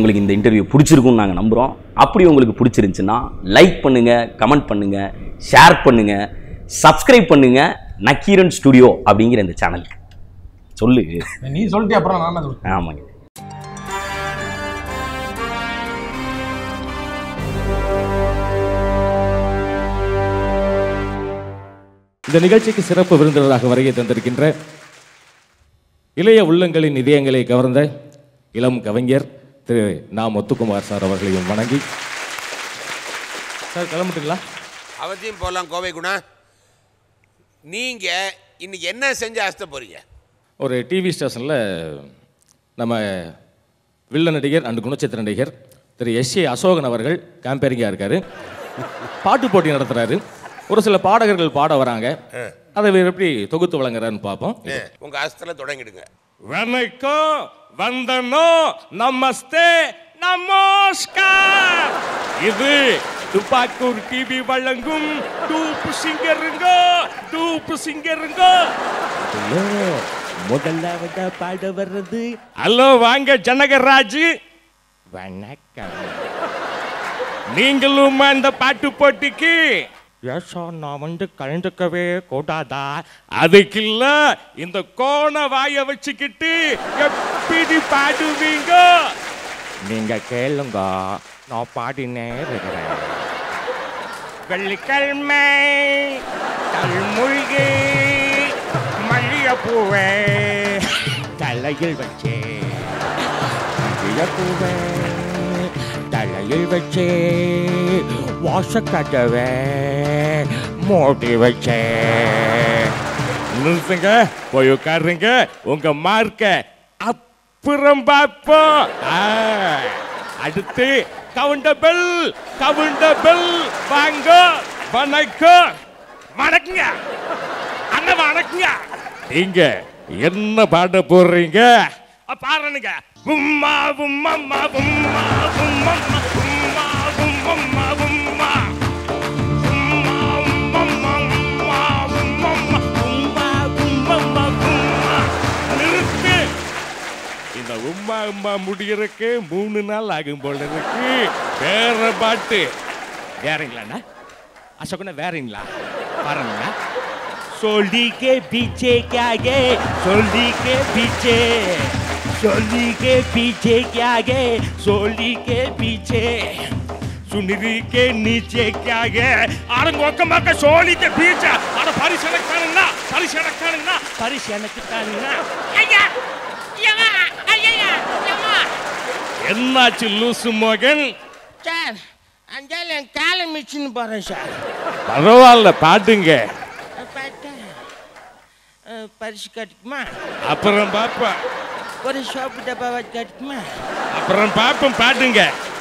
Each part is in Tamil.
உங்களுக்கு இந்த இன்டர்வியூ பிடிச்சிருக்கும்னு நாங்கள் நம்புகிறோம் அப்படி உங்களுக்கு பிடிச்சிருந்துச்சுன்னா லைக் பண்ணுங்கள் கமெண்ட் பண்ணுங்கள் ஷேர் பண்ணுங்கள் சப்ஸ்கிரைப் பண்ணுங்கள் நக்கீரன் ஸ்டுடியோ அப்படிங்கிற இந்த சேனலுக்கு சொல்லு நீ சொல்லிட்டு அப்புறம் நான் என்ன சொல்றேன் ஆமாங்க இந்த நிகழ்ச்சிக்கு சிறப்பு விருந்தினராக வருகை தந்திருக்கின்ற இளைய உள்ளங்களின் இதயங்களை கவர்ந்த இளம் கவிஞர் திரு நா முத்துக்குமார் சார் அவர்களையும் வணங்கி சார் கிளம்பிட்டுங்களா அவசியம் போகலாம் கோவை குணா நீங்க இன்னைக்கு என்ன செஞ்சு அசத்த போறீங்க ஒரு டிவி ஸ்டேஷனில் நம்ம வில்ல நடிகர் அண்ட் குணச்சித்திர நடிகர் திரு எஸ் ஏ அசோகன் அவர்கள் கேம்பேரிங்காக இருக்கார் பாட்டு போட்டி நடத்துகிறாரு ஒரு சில பாடகர்கள் பாட வராங்க அதை இவர் எப்படி தொகுத்து வழங்குறாருன்னு பார்ப்போம் ஆ, உங்க அஸ்தல தொடங்கிடுங்க வணக்கம் வந்தனோ நமஸ்தே நமஸ்கார் இது துப்பாக்கூர் டிவி வழங்கும் டூப்பு சிங்கருங்க டூப்பு சிங்கருங்க முதலாவதா பாட வர்றது ஹலோ வாங்க ஜனகராஜ் வணக்கம் நீங்களும் அந்த பாட்டு போட்டிக்கு ஏசா நான் வந்து கலந்துக்கவே கூடாதா அதுக்கு இல்ல இந்த கோண வாய வச்சுக்கிட்டு எப்படி பாடுவீங்க நீங்க கேளுங்க நான் பாடினே இருக்கிறேன் வெள்ளிக்கிழமை கல்மொழிகை மல்லிகைப்பூவே தலையில் வச்சே மல்லிகைப்பூவே தலையில் வச்சே வாசக்கதவை மூடி வச்சே நிறுத்துங்க போய் உட்காருங்க உங்க மார்க்க அப்புறம் பார்ப்போம் ஆ, அடுத்து கவுண்டபிள் கவுண்டபிள் வாங்க வணக்கம் வணக்கங்க அண்ணன் வணக்கங்க நீங்க என்ன பாட போடுறீங்க பாருங்க உம்மா உம்மா உம்மா உம்மா உம்மா உம்மா உம்மா உம்மா நிறுத்து இந்த உம்மா உம்மா முடியறதுக்கு மூணு நாள் ஆகும் போல இருக்கு வேற பாட்டு வேறங்களாண்ணா அசோகண்ணா வேறங்களா பாருங்கண்ணா सोली के पीछे क्या गे सोली के पीछे सोली के पीछे क्या गे सोली के पीछे सुनरी के नीचे क्या गे अरे गोकमा का सोली के पीछे अरे परिशनक कानना परिशनक कानना परिशनक कानना ஐயா ஐயா ஐயா ஐயா என்னாச்சு லூசு மோகன் சார் அஞ்சால என் காலை மிச்சின்னு போகிறேன் சார் பரவாயில்ல பாட்டுங்க பார்த்தா பரிசு கட்டுக்குமா அப்புறம் பாப்போம் ஒரு சோப்பு டப்பாவை கட்டுக்குமா அப்புறம் பாப்போம் பாட்டுங்க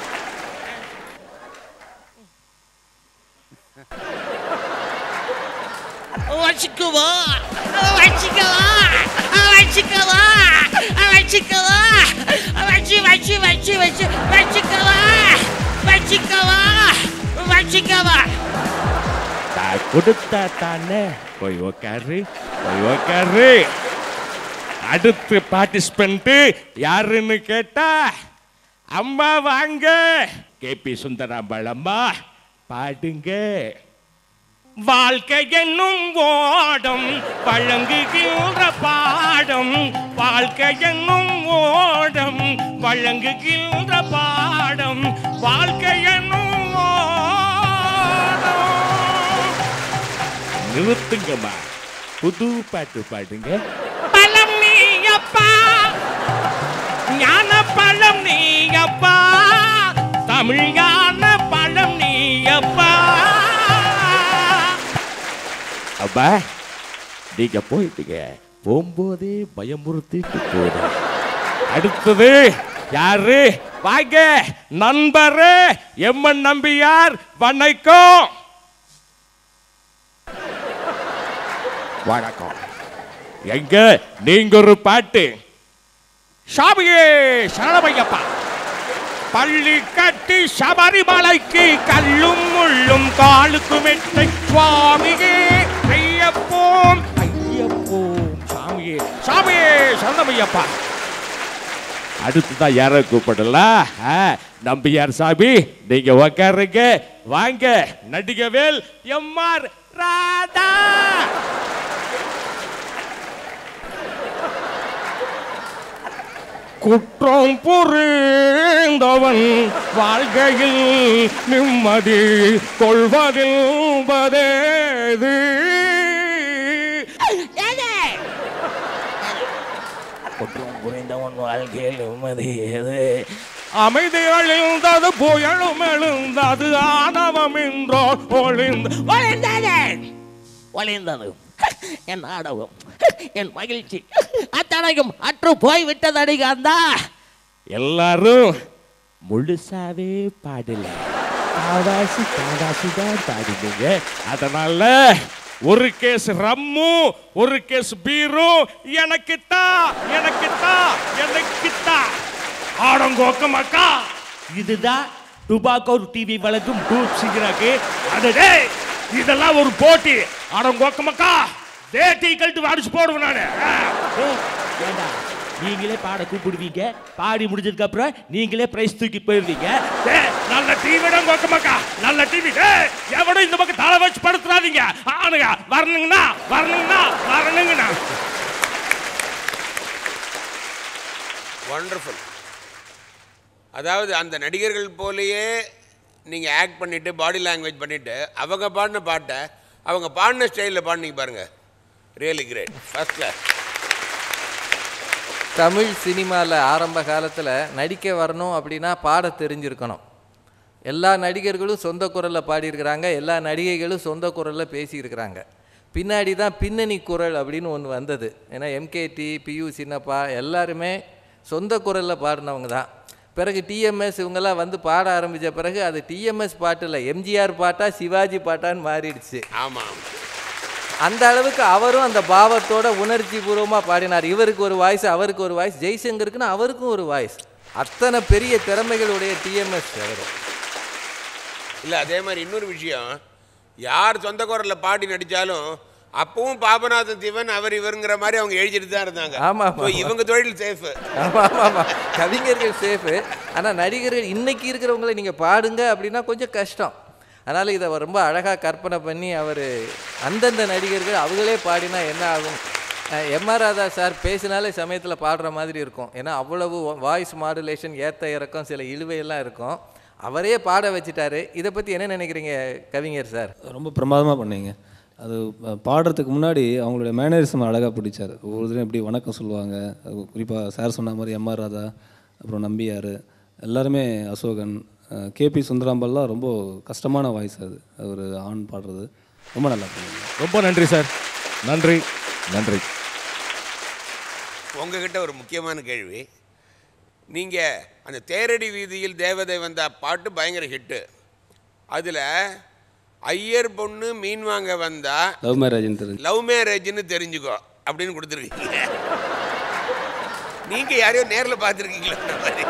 வச்சுக்குவா வச்சுக்கவா வச்சுக்கவா வச்சுக்கவா வச்சு வச்சு வச்சு வச்சு வச்சுக்கவா வச்சுக்கவா வச்சுக்கவா நான் கொடுத்தா தானே போய் உக்காரு போய் உக்காரு அடுத்து பார்ட்டிசிபென்ட் யாருன்னு கேட்டா அம்மா வாங்க கேபி சுந்தராம்பாள் அம்மா பாடுங்க வாழ்க்கை என்னும் ஓடம் வழங்குகின்ற பாடம் வாழ்க்கை என்னும் ஓடம் வழங்குகின்ற பாடம் வாழ்க்கை என்னும் ஓடம் நிறுத்துங்கம்மா புது பாட்டு பாடுங்க பழம் நீ அப்பா ஞான பழம் நீ அப்பா தமிழ் ஞான பழம் நீ அப்பா அப்பா நீங்க போயிட்டீங்க போகும்போதே பயமுறுத்திட்டு போகுது அடுத்தது யாரு வாங்க நண்பரு எம்மன் நம்பியார் வணக்கம் வணக்கம் எங்க நீங்க ஒரு பாட்டு சாமியே சரணமையப்பா பள்ளி கட்டி சபரிமலைக்கு கல்லும் முள்ளும் காலுக்கு மெட்டை சுவாமியே ஐயப்போம் ஐயப்போம் சாமியே சாமியே சரணமையப்பா அடுத்துதான் யாரை கூப்பிடலாம் ஆ, நம்பியார் சாமி நீங்க உக்காருங்க வாங்க நடிகவேல் எம்ஆர் ராதா குற்றம் புரிந்தவன் வாழ்க்கையில் நிம்மதி கொள்வதென்பதேது குற்றம் புரிந்தவன் வாழ்க்கையில் நிம்மதி எது அமைதி அழிந்தது புயலும் எழுந்தது ஆணவம் என்றோ ஒளிந்து ஒளிந்தது ஒளிந்தது என் ஆடவம் என் மகிழ்ச்சி அத்தனையும் அற்று போய் விட்டது அடிகாந்தா எல்லாரும் முழுசாவே பாடல காவாசி காவாசி தான் பாடினீங்க அதனால ஒரு கேஸ் ரம்மு ஒரு கேஸ் பீரு எனக்கு தான் எனக்கு தான் எனக்கு தான் ஆடங்கோக்க மக்கா இதுதான் டுபாக்கோ டிவி வழக்கும் டூப் சிங்கராக்கு அது டேய் இதெல்லாம் ஒரு போட்டி ஆடங்கோக்க மக்கா தேட்டி கழட்டு அடிச்சு போடுவேன் நானு ஆ. ஏண்டா நீங்களே பாட கூப்பிடுவீங்க பாடி முடிஞ்சதுக்கு அப்புறம் நீங்களே பிரைஸ் தூக்கி போயிருவீங்க டேய், நல்ல டிவி தான் மக்கா நல்ல டிவி டேய் எவனும் இந்த பக்கம் தலை வச்சு படுத்துறாதீங்க ஆனுங்க வரணுங்கண்ணா வரணுங்கண்ணா வரணுங்கண்ணா வண்டர்ஃபுல் அதாவது அந்த நடிகர்கள் போலயே நீங்கள் ஆக்ட் பண்ணிவிட்டு பாடி லாங்குவேஜ் பண்ணிவிட்டு அவங்க பாடின பாட்டை அவங்க பாடின ஸ்டைலில் பாடினீங்க பாருங்க really great first class Tamil சினிமாவில் ஆரம்ப காலத்தில் நடிக்க வரணும் அப்படின்னா பாட தெரிஞ்சிருக்கணும் எல்லா நடிகர்களும் சொந்த குரலில் பாடியிருக்கிறாங்க எல்லா நடிகைகளும் சொந்த குரலில் பேசியிருக்கிறாங்க பின்னாடி தான் பின்னணி குரல் அப்படின்னு ஒன்று வந்தது ஏன்னா எம்கேடி பியு சின்னப்பா எல்லாருமே சொந்த குரலில் பாடினவங்க தான் பிறகு டிஎம்எஸ் இவங்கெல்லாம் வந்து பாட ஆரம்பித்த பிறகு அது டிஎம்எஸ் பாட்டு இல்லை எம்ஜிஆர் பாட்டா சிவாஜி பாட்டான்னு மாறிடுச்சு ஆமாம் அந்த அளவுக்கு அவரும் அந்த பாவத்தோட உணர்ச்சி பூர்வமாக பாடினார் இவருக்கு ஒரு வாய்ஸ் அவருக்கு ஒரு வாய்ஸ் ஜெய்சங்கருக்குன்னு அவருக்கும் ஒரு வாய்ஸ் அத்தனை பெரிய திறமைகளுடைய டிஎம்எஸ் அவர் இல்லை அதே மாதிரி இன்னொரு விஷயம் யார் சொந்த குரலில் பாடி நடித்தாலும் அப்பவும் பாபநாதன் சிவன் அவர் இவருங்கிற மாதிரி அவங்க எழுதிட்டு தான் இருந்தாங்க ஆமா, ஆமா, So, இவங்க தொழில் சேஃபு ஆமாம் ஆமாம் ஆமாம் கவிஞர்கள் சேஃபு ஆனால் நடிகர்கள் இன்னைக்கு இருக்கிறவங்களை நீங்கள் பாடுங்க அப்படின்னா கொஞ்சம் கஷ்டம் அதனால் இதை அவர் ரொம்ப அழகாக கற்பனை பண்ணி அவர் அந்தந்த நடிகர்கள் அவங்களே பாடினா என்ன ஆகும் எம்ஆர் ராதா சார் பேசினாலே சமயத்தில் பாடுற மாதிரி இருக்கும் ஏன்னா அவ்வளவு வாய்ஸ் மாடுலேஷன் ஏத்த இறக்கம் சில இழுவையெல்லாம் இருக்கும் அவரே பாட வச்சிட்டாரு இதை பற்றி என்ன நினைக்கிறீங்க கவிஞர் சார் ரொம்ப பிரமாதமாக பண்ணீங்க அது அஹ், பாடுறதுக்கு முன்னாடி அவங்களுடைய மேனரிசம் அழகாக பிடிச்சார் ஒவ்வொரு தடவையும் எப்படி வணக்கம் சொல்லுவாங்க குறிப்பாக சார் சொன்ன மாதிரி எம்ஆர் ராதா அப்புறம் நம்பியார் எல்லாருமே அசோகன் கேபி சுந்தராம்பல்லாம் ரொம்ப கஷ்டமான வாய்ஸ் அது ஒரு ஆண் பாடுறது ரொம்ப நல்லா பண்ணீங்க ரொம்ப நன்றி சார் நன்றி நன்றி உங்ககிட்ட ஒரு முக்கியமான கேள்வி நீங்கள் அந்த தேரடி வீதியில் தேவதை வந்த பாட்டு பயங்கர ஹிட்டு அதில் ஐயர் பொண்ணு மீன் வாங்க வந்தா லவ் மேரேஜ்னு தெரிஞ்சு லவ் மேரேஜ்னு தெரிஞ்சுக்கோ அப்படின்னு கொடுத்துருக்கீங்க நீங்கள் யாரையோ நேரில் பார்த்துருக்கீங்களா அந்த மாதிரி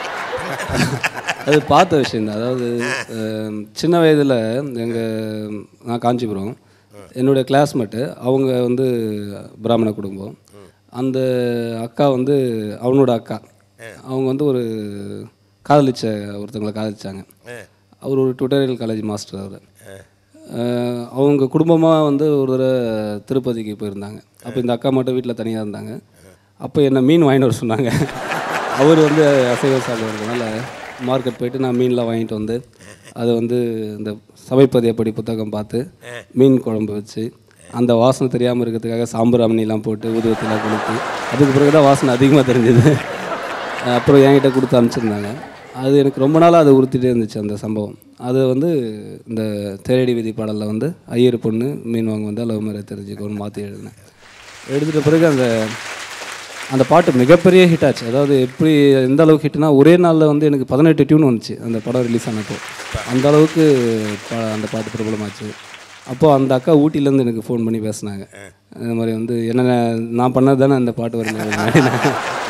அது பார்த்த விஷயம் தான் அதாவது அஹ், சின்ன வயதில் எங்கள் நான் காஞ்சிபுரம் என்னுடைய கிளாஸ்மேட்டு அவங்க வந்து பிராமண குடும்பம் அந்த அக்கா வந்து அவனோட அக்கா அவங்க வந்து ஒரு காதலிச்ச ஒருத்தவங்களை காதலிச்சாங்க அவர் ஒரு டுட்டோரியல் காலேஜ் மாஸ்டர் அவர் அஹ், அவங்க குடும்பமாக வந்து ஒரு தடவை திருப்பதிக்கு போயிருந்தாங்க அப்போ இந்த அக்கா மட்டும் வீட்டில் தனியாக இருந்தாங்க அப்போ என்ன மீன் வாங்கிட்டு வர சொன்னாங்க அவர் வந்து அசைவ சாப்பிட்றதுனால மார்க்கெட் போயிட்டு நான் மீன்லாம் வாங்கிட்டு வந்து அதை வந்து இந்த சமைப்பது எப்படி புத்தகம் பார்த்து மீன் குழம்பு வச்சு அந்த வாசனை தெரியாமல் இருக்கிறதுக்காக சாம்பிராமணிலாம் போட்டு ஊதுவத்திலாம் கொளுத்தி அதுக்கு பிறகு தான் வாசனை அதிகமாக தெரிஞ்சது அப்புறம் என்கிட்ட கொடுத்து அனுப்பிச்சிருந்தாங்க அது எனக்கு ரொம்ப நாளாக அதை உறுத்திட்டே இருந்துச்சு அந்த சம்பவம் அது வந்து இந்த தேரடி விதி பாடலில் வந்து ஐயர் பொண்ணு மீன் வாங்க வந்தால் லவ் மேரேஜ் தெரிஞ்சுக்கோன்னு மாற்றி எழுதினேன் எழுதிட்ட பிறகு அந்த அந்த பாட்டு மிகப்பெரிய ஹிட் ஆச்சு அதாவது எப்படி எந்த அளவுக்கு ஹிட்னா ஒரே நாளில் வந்து எனக்கு பதினெட்டு டியூன் வந்துச்சு அந்த படம் ரிலீஸ் ஆனப்போ அந்த அளவுக்கு பா- அந்த பாட்டு பிரபலமாச்சு அப்போது அந்த அக்கா ஊட்டிலேருந்து எனக்கு ஃபோன் பண்ணி பேசினாங்க இந்த மாதிரி வந்து என்ன நான் பண்ணது தானே அந்த பாட்டு வருது